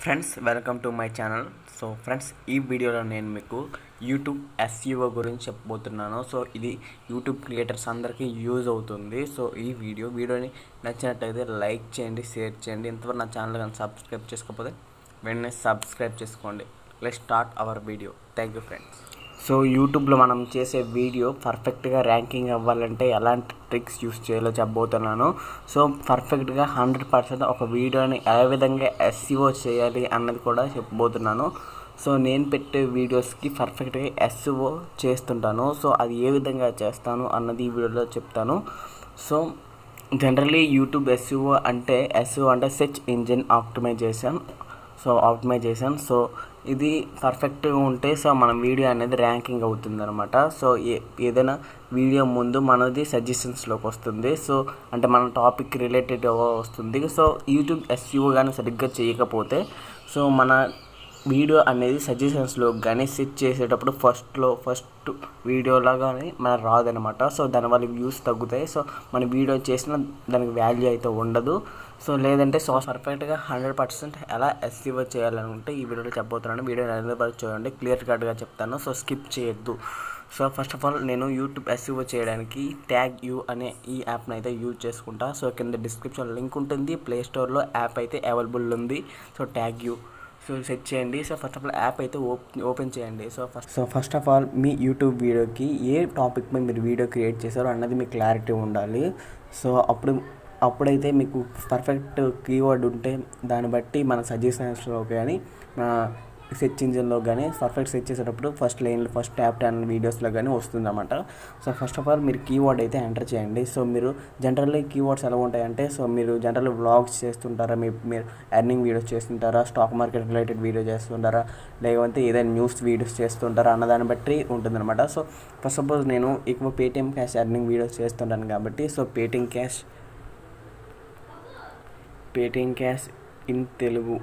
Friends welcome to my channel so friends ఈ వీడియోలో నేను మీకు యూట్యూబ్ ఎస్ఈఓ గురించి చెప్పబోతున్నాను సో ఇది యూట్యూబ్ క్రియేటర్స్ అందరికీ యూజ్ అవుతుంది సో ఈ వీడియో వీడియోని నచ్చినట్లయితే లైక్ చేయండి షేర్ చేయండి ఇంతవరకు నా ఛానల్ కానీ సబ్స్క్రైబ్ చేసుకోకపోతే వెంటనే సబ్స్క్రైబ్ చేసుకోండి let start our video thank you friends so యూట్యూబ్లో మనం చేసే వీడియో పర్ఫెక్ట్గా ర్యాంకింగ్ అవ్వాలంటే ఎలాంటి ట్రిక్స్ యూస్ చేయాలో చెప్పబోతున్నాను సో పర్ఫెక్ట్గా హండ్రెడ్ పర్సెంట్ ఒక వీడియోని ఏ విధంగా ఎస్ఈఓ చేయాలి అన్నది కూడా చెప్పబోతున్నాను సో నేను పెట్టే వీడియోస్కి పర్ఫెక్ట్గా ఎస్ఈఓ చేస్తుంటాను సో అది ఏ విధంగా చేస్తాను అన్నది ఈ వీడియోలో చెప్తాను సో జనరలీ యూట్యూబ్ ఎస్ఈఓ అంటే ఎస్ఈఓ అంటే search engine optimisation so optimisation so ఇది పర్ఫెక్ట్గా ఉంటే సో మన వీడియో అనేది ర్యాంకింగ్ అవుతుంది అనమాట సో ఏ ఏదైనా వీడియో ముందు మనది సజెషన్స్లోకి వస్తుంది సో అంటే మన టాపిక్ రిలేటెడ్ వస్తుంది సో యూట్యూబ్ ఎస్ఈఓ కానీ సరిగ్గా చేయకపోతే సో మన వీడియో అనేది సజెషన్స్లో కానీ సెట్ చేసేటప్పుడు ఫస్ట్లో ఫస్ట్ వీడియోలా కానీ మనకు రాదనమాట సో దానివల్ల వ్యూస్ తగ్గుతాయి సో మన వీడియో చేసిన దానికి వాల్యూ అయితే ఉండదు సో లేదంటే సో పర్ఫెక్ట్గా హండ్రెడ్ పర్సెంట్ ఎలా ఎస్సీఓ చేయాలనుకుంటే ఈ వీడియోలో చెప్పబోతున్నాను వీడియో అనేది చూడండి క్లియర్ కట్గా చెప్తాను సో స్కిప్ చేయొద్దు సో ఫస్ట్ ఆఫ్ ఆల్ నేను యూట్యూబ్ ఎస్ఈఓ చేయడానికి ట్యాగ్ యూ అనే ఈ యాప్ని అయితే యూజ్ చేసుకుంటా సో కింద డిస్క్రిప్షన్ లింక్ ఉంటుంది ప్లే స్టోర్లో యాప్ అయితే అవైలబుల్ ఉంది so tag you so set చేయండి so first of all app అయితే ఓపెన్ ఓపెన్ చేయండి so first so first of all మీ యూట్యూబ్ వీడియోకి ఏ టాపిక్ మీద మీరు వీడియో క్రియేట్ చేశారో అన్నది మీకు క్లారిటీ ఉండాలి సో అప్పుడు అప్పుడైతే మీకు పర్ఫెక్ట్ కీవర్డ్ ఉంటే దాన్ని బట్టి మన సజెషన్స్లో కానీ మన సెర్చ్ ఇంజిన్లో కానీ పర్ఫెక్ట్ సెర్చ్ చేసేటప్పుడు ఫస్ట్ లైన్లో ఫస్ట్ ట్యాప్ టెన్ వీడియోస్లో కానీ వస్తుంది అనమాట సో ఫస్ట్ ఆఫ్ ఆల్ మీరు కీవర్డ్ అయితే ఎంటర్ చేయండి సో మీరు జనరల్లీ కీవర్డ్స్ ఎలా ఉంటాయంటే సో మీరు జనరల్ వ్లాగ్స్ చేస్తుంటారా మీ మీరు ఎర్నింగ్ వీడియోస్ చేస్తుంటారా స్టాక్ మార్కెట్ రిలేటెడ్ వీడియో చేస్తుంటారా లేకపోతే ఏదైనా న్యూస్ వీడియోస్ చేస్తుంటారా అన్నదాన్ని బట్టి ఉంటుందన్నమాట సో ఫస్ట్ సపోజ్ నేను ఎక్కువ పేటిఎం క్యాష్ ఎర్నింగ్ వీడియోస్ చేస్తుంటాను కాబట్టి so Paytm cash Paytm cash in Telugu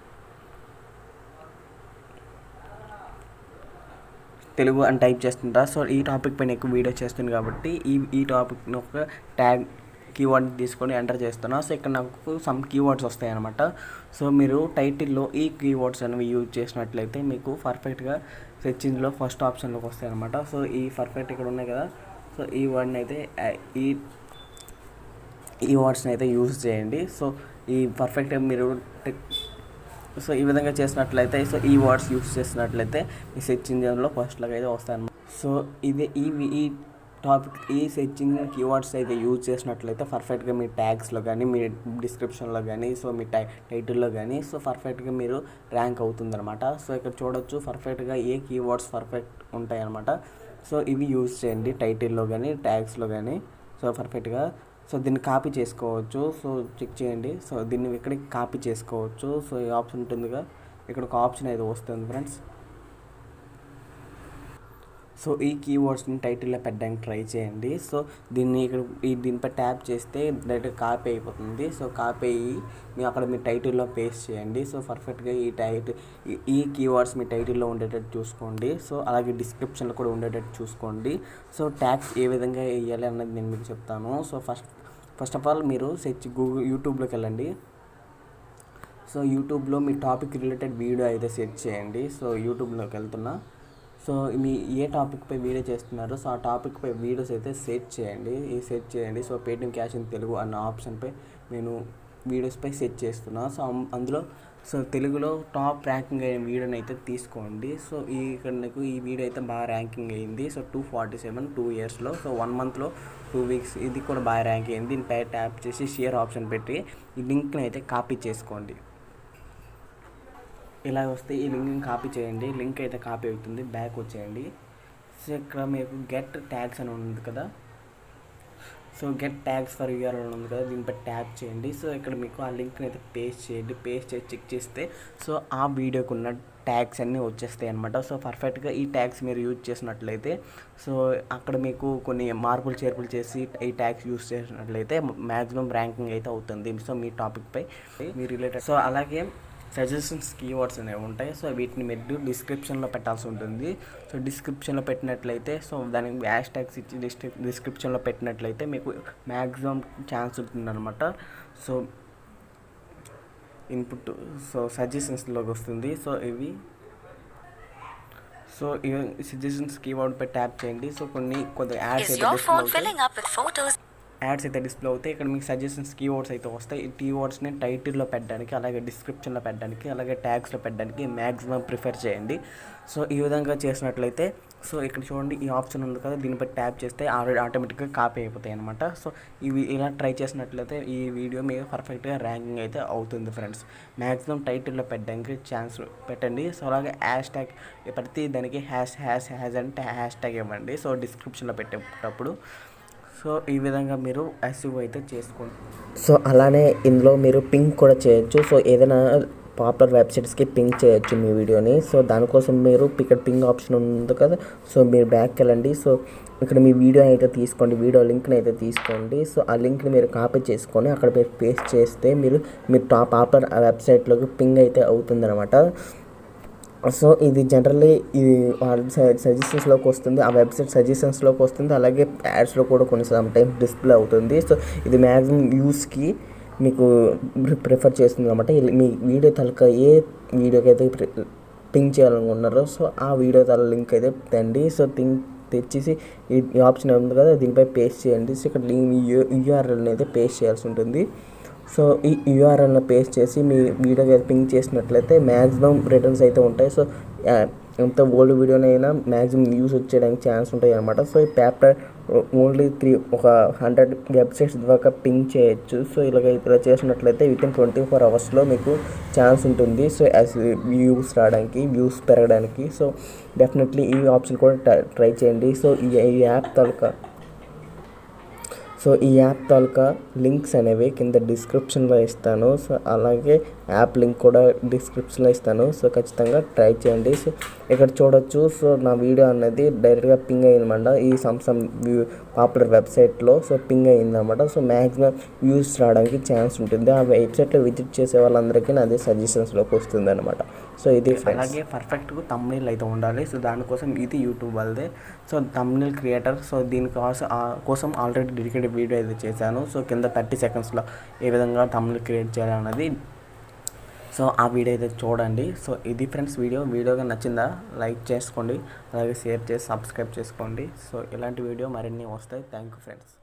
Telugu అని టైప్ చేస్తుంటా సో ఈ టాపిక్ పైన ఎక్కువ వీడియో చేస్తుంది కాబట్టి ఈ ఈ టాపిక్ని ఒక ట్యాగ్ కీవర్డ్ తీసుకొని ఎంటర్ చేస్తున్నా సో ఇక్కడ నాకు సమ్ కీవర్డ్స్ వస్తాయి అనమాట సో మీరు టైటిల్లో ఈ కీవర్డ్స్ అనేవి యూజ్ చేసినట్లయితే మీకు పర్ఫెక్ట్గా సెర్చ్ ఇంజిన్లో ఫస్ట్ ఆప్షన్లోకి వస్తాయి అనమాట సో ఈ పర్ఫెక్ట్ ఇక్కడ ఉన్నాయి కదా సో ఈ వర్డ్ని అయితే ఈ ఈ వర్డ్స్ని అయితే యూజ్ చేయండి సో ఈ పర్ఫెక్ట్గా మీరు సో ఈ విధంగా చేసినట్లయితే సో ఈ వర్డ్స్ యూస్ చేసినట్లయితే ఈ సెర్చ్ ఇంజిన్లో ఫస్ట్లాగా అయితే వస్తాయన్నమాట సో ఇది ఈ ఈ టాపిక్ ఈ సెర్చ్ ఇంజిన్ కీవర్డ్స్ అయితే యూజ్ చేసినట్లయితే పర్ఫెక్ట్గా మీ ట్యాగ్స్లో కానీ మీ డిస్క్రిప్షన్లో కానీ సో మీ టై టైటిల్లో కానీ సో పర్ఫెక్ట్గా మీరు ర్యాంక్ అవుతుందన్నమాట సో ఇక్కడ చూడొచ్చు పర్ఫెక్ట్గా ఏ కీవర్డ్స్ పర్ఫెక్ట్ ఉంటాయి అనమాట సో ఇవి యూజ్ చేయండి టైటిల్లో కానీ ట్యాగ్స్లో కానీ సో పర్ఫెక్ట్గా సో దీన్ని కాపీ చేసుకోవచ్చు సో చెక్ చేయండి సో దీన్ని ఇక్కడికి కాపీ చేసుకోవచ్చు సో ఈ ఆప్షన్ ఉంటుందిగా ఇక్కడ ఒక ఆప్షన్ అయితే వస్తుంది ఫ్రెండ్స్ సో ఈ కీవర్డ్స్ని టైటిల్లో పెట్టడానికి ట్రై చేయండి సో దీన్ని ఇక్కడ ఈ దీనిపై ట్యాప్ చేస్తే డైరెక్ట్ కాపీ అయిపోతుంది సో కాపీ అయ్యి మీ అక్కడ మీ టైటిల్లో పేస్ట్ చేయండి సో పర్ఫెక్ట్గా ఈ టైటిల్ ఈ కీవర్డ్స్ మీ టైటిల్లో ఉండేటట్టు చూసుకోండి సో అలాగే డిస్క్రిప్షన్లో కూడా ఉండేటట్టు చూసుకోండి సో ట్యాగ్స్ ఏ విధంగా వేయాలి అన్నది నేను మీకు చెప్తాను so first first of all మీరు సెర్చ్ గూగుల్ యూట్యూబ్లోకి వెళ్ళండి సో యూట్యూబ్లో మీ టాపిక్ రిలేటెడ్ వీడియో అయితే సెర్చ్ చేయండి సో యూట్యూబ్లోకి వెళ్తున్నా సో మీ ఏ టాపిక్పై వీడియో చేస్తున్నారో సో ఆ టాపిక్పై వీడియోస్ అయితే సెర్చ్ చేయండి ఈ సెర్చ్ చేయండి so Paytm cash in Telugu అన్న ఆప్షన్పై నేను వీడియోస్పై సెర్చ్ చేస్తున్నా సో అందులో సో తెలుగులో టాప్ ర్యాంకింగ్ అయిన వీడియోని అయితే తీసుకోండి సో ఈ ఇక్కడ నాకు ఈ వీడియో అయితే బాగా ర్యాంకింగ్ అయింది so two forty seven two ఇయర్స్లో సో వన్ మంత్లో టూ వీక్స్ ఇది కూడా బాగా ర్యాంక్ అయింది దీనిపై ట్యాప్ చేసి షేర్ ఆప్షన్ పెట్టి ఈ లింక్ని అయితే కాపీ చేసుకోండి ఇలా వస్తే ఈ లింక్ని కాపీ చేయండి లింక్ అయితే కాపీ అవుతుంది బ్యాక్ వచ్చేయండి సో ఇక్కడ మీకు గెట్ ట్యాగ్స్ అని ఉంది కదా so get tags for UR అని ఉంది కదా దీనిపై ట్యాప్ చేయండి సో ఇక్కడ మీకు ఆ లింక్ని అయితే పేస్ట్ చేయండి పేస్ట్ చేసి చెక్ చేస్తే సో ఆ వీడియోకి ఉన్న ట్యాగ్స్ అన్నీ వచ్చేస్తాయి అనమాట సో పర్ఫెక్ట్గా ఈ ట్యాగ్స్ మీరు యూజ్ చేసినట్లయితే సో అక్కడ మీకు కొన్ని మార్పులు చేర్పులు చేసి ఈ ట్యాగ్స్ యూజ్ చేసినట్లయితే మ్యాక్సిమం ర్యాంకింగ్ అయితే అవుతుంది సో మీ టాపిక్పై మీ రిలేటెడ్ సో అలాగే సజెషన్స్ కీవర్డ్స్ అనేవి ఉంటాయి సో వీటిని మీరు డిస్క్రిప్షన్లో పెట్టాల్సి ఉంటుంది సో డిస్క్రిప్షన్లో పెట్టినట్లయితే సో దానికి హ్యాష్ ట్యాగ్స్ ఇచ్చి డిస్క్రిప్ డిస్క్రిప్షన్లో పెట్టినట్లయితే మీకు మ్యాక్సిమం ఛాన్స్ ఉంటుందన్నమాట సో ఇన్పుట్ సో సజెషన్స్లోకి వస్తుంది సో ఇవి సో ఇవి సజెషన్స్ కీవర్డ్ పై ట్యాప్ చేయండి సో కొన్ని కొంత యాడ్స్ Is అయితే your డిస్ప్లే phone అవుతాయి filling up with photos? Ads అయితే డిస్ప్లే అవుతాయి ఇక్కడ మీకు సజెషన్స్ కీవర్డ్స్ అయితే వస్తాయి ఈ కీవర్డ్స్ని టైటిల్లో పెట్టడానికి అలాగే డిస్క్రిప్షన్లో పెట్టడానికి అలాగే ట్యాగ్స్లో పెట్టడానికి మ్యాక్సిమం ప్రిఫర్ చేయండి సో ఈ విధంగా చేసినట్లయితే సో ఇక్కడ చూడండి ఈ ఆప్షన్ ఉంది కదా దీనిపై ట్యాప్ చేస్తే ఆల్రెడీ ఆటోమేటిక్గా కాపీ అయిపోతాయి అనమాట సో ఇవి ఇలా ట్రై చేసినట్లయితే ఈ వీడియో మీకు పర్ఫెక్ట్గా ర్యాంకింగ్ అయితే అవుతుంది ఫ్రెండ్స్ మ్యాక్సిమం టైటిల్లో పెట్టడానికి ఛాన్స్ పెట్టండి సో అలాగే హ్యాష్ ట్యాగ్ ప్రతి దానికి హ్యాష్ హ్యాష్ హ్యాష్ అంటే హ్యాష్ ట్యాగ్ ఇవ్వండి సో డిస్క్రిప్షన్లో పెట్టేటప్పుడు సో ఈ విధంగా మీరు అసీవ్ అయితే చేసుకోండి సో అలానే ఇందులో మీరు పింక్ కూడా చేయొచ్చు సో ఏదైనా పాపులర్ వెబ్సైట్స్కి పింక్ చేయొచ్చు మీ వీడియోని సో దానికోసం మీరు ఇక్కడ పింక్ ఆప్షన్ ఉంది కదా సో మీరు బ్యాక్కి వెళ్ళండి సో ఇక్కడ మీ వీడియో అయితే తీసుకోండి వీడియో లింక్ని అయితే తీసుకోండి సో ఆ లింక్ని మీరు కాపీ చేసుకొని అక్కడ మీరు పేస్ట్ చేస్తే మీరు మీ టాప్ పాపులర్ వెబ్సైట్లోకి పింగ్ అయితే అవుతుందన్నమాట సో ఇది జనరల్లీ ఇది సజెషన్స్లోకి వస్తుంది ఆ వెబ్సైట్ సజెషన్స్లోకి వస్తుంది అలాగే యాడ్స్లో కూడా కొన్ని సమ్ టైమ్స్ డిస్ప్లే అవుతుంది సో ఇది మ్యాక్సిమం యూస్కి మీకు ప్రిఫర్ చేస్తుంది అనమాట మీ వీడియో తలక ఏ వీడియోకి అయితే పింక్ చేయాలనుకుంటున్నారో సో ఆ వీడియో తల లింక్ అయితే తండి సో థింక్ తెచ్చేసి ఈ ఆప్షన్ ఉంది కదా దీనిపై పేస్ట్ చేయండి సో ఇక్కడ యూఆర్ఎల్ని అయితే పేస్ట్ చేయాల్సి ఉంటుంది సో ఈ యూఆర్ఎల్ని పేస్ట్ చేసి మీ వీడియోకి పింక్ చేసినట్లయితే మ్యాక్సిమం రిటర్న్స్ అయితే ఉంటాయి సో ఎంత ఓల్డ్ వీడియోనైనా మ్యాక్సిమం వ్యూస్ వచ్చేయడానికి ఛాన్స్ ఉంటాయి అనమాట సో ఈ పేపర్ ఓన్లీ త్రీ ఒక హండ్రెడ్ వెబ్సైట్స్ ద్వారా పింక్ చేయొచ్చు సో ఇలాగ ఇలా చేసినట్లయితే విత్ ఇన్ ట్వంటీ ఫోర్ అవర్స్లో మీకు ఛాన్స్ ఉంటుంది సో యాజ్ వ్యూస్ రావడానికి వ్యూస్ పెరగడానికి సో డెఫినెట్లీ ఈ ఆప్షన్ కూడా ట్రై చేయండి సో ఈ ఈ యాప్ తాలూకా సో ఈ యాప్ తాలూకా లింక్స్ అనేవి కింద డిస్క్రిప్షన్లో ఇస్తాను సో అలాగే యాప్ లింక్ కూడా డిస్క్రిప్షన్లో ఇస్తాను సో ఖచ్చితంగా ట్రై చేయండి సో ఇక్కడ చూడొచ్చు సో నా వీడియో అనేది డైరెక్ట్గా పింగ్ అయిందన్నమాట ఈ సామ్సంగ్ పాపులర్ వెబ్సైట్లో సో పింగ్ అయిందన్నమాట సో మ్యాక్సిమం వ్యూస్ రావడానికి ఛాన్స్ ఉంటుంది ఆ వెబ్సైట్లో విజిట్ చేసే వాళ్ళందరికీ నాది సజెషన్స్లోకి వస్తుంది అనమాట సో ఇది ఫ్రెండ్స్ అలాగే పర్ఫెక్ట్గా తమ్నీల్ అయితే ఉండాలి సో దానికోసం ఇది యూట్యూబ్ వాళ్ళదే సో తమ్నీల్ క్రియేటర్ సో దీనికోసం కోసం ఆల్రెడీ డెడికేటెడ్ వీడియో అయితే చేశాను సో కింద థర్టీ సెకండ్స్లో ఏ విధంగా తమ్నీల్ క్రియేట్ చేయాలన్నది సో ఆ వీడియో అయితే చూడండి సో ఇది ఫ్రెండ్స్ వీడియో వీడియోగా నచ్చిందా లైక్ చేసుకోండి అలాగే షేర్ చేసి సబ్స్క్రైబ్ చేసుకోండి సో ఇలాంటి వీడియో మరిన్ని వస్తాయి థ్యాంక్ యూ ఫ్రెండ్స్